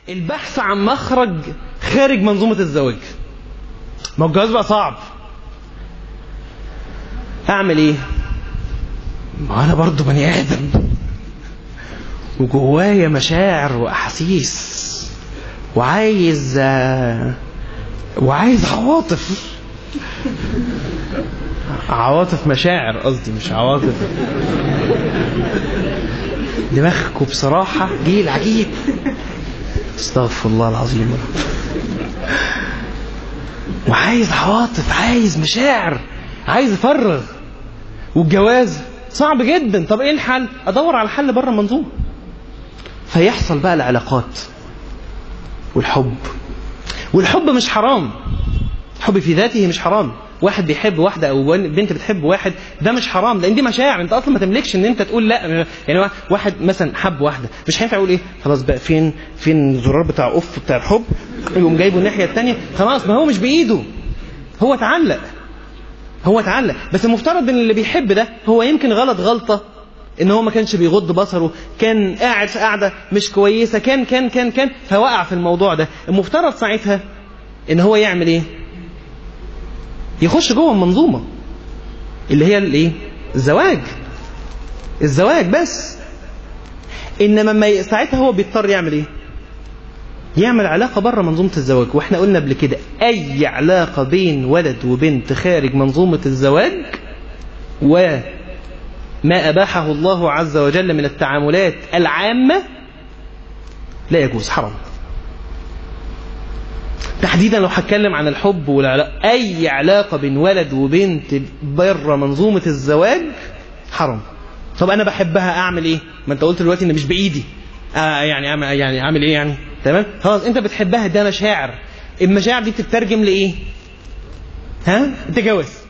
البحث عن مخرج خارج منظومة الزواج ما هو الجواز بقى صعب اعمل ايه ما انا برضو بني ادم وجوايا مشاعر واحاسيس وعايز آه، وعايز عواطف عواطف مشاعر قصدي مش عواطف دماغكم بصراحة جيل عجيب استغفر الله العظيم يا رب وعايز عواطف عايز مشاعر عايز افرغ والجواز صعب جدا طب ايه الحل ادور على حل بره المنظومه فيحصل بقى العلاقات والحب والحب مش حرام الحب في ذاته مش حرام واحد بيحب واحدة أو بنت بتحب واحد ده مش حرام لأن دي مشاعر أنت أصلا ما تملكش إن أنت تقول لا يعني واحد مثلا حب واحدة مش هينفع يقول إيه خلاص بقى فين فين الزرار بتاع أوف بتاع الحب يقوم جايبه الناحية التانية خلاص ما هو مش بإيده هو اتعلق هو اتعلق بس المفترض ان اللي بيحب ده هو يمكن غلط غلطه ان هو ما كانش بيغض بصره كان قاعد في قاعده مش كويسه كان كان كان كان فوقع في الموضوع ده المفترض ساعتها ان هو يعمل ايه يخش جوه المنظومه اللي هي الايه الزواج الزواج بس انما ما ساعتها هو بيضطر يعمل ايه يعمل علاقة بره منظومة الزواج واحنا قلنا قبل كده أي علاقة بين ولد وبنت خارج منظومة الزواج وما أباحه الله عز وجل من التعاملات العامة لا يجوز حرام تحديدا لو هتكلم عن الحب والعلاقة أي علاقة بين ولد وبنت بره منظومة الزواج حرام طب أنا بحبها أعمل إيه؟ ما أنت قلت دلوقتي إن مش بإيدي آه يعني أعمل يعني أعمل إيه يعني؟ تمام خلاص انت بتحبها ده مشاعر المشاعر دي بتترجم لايه ها انت جواز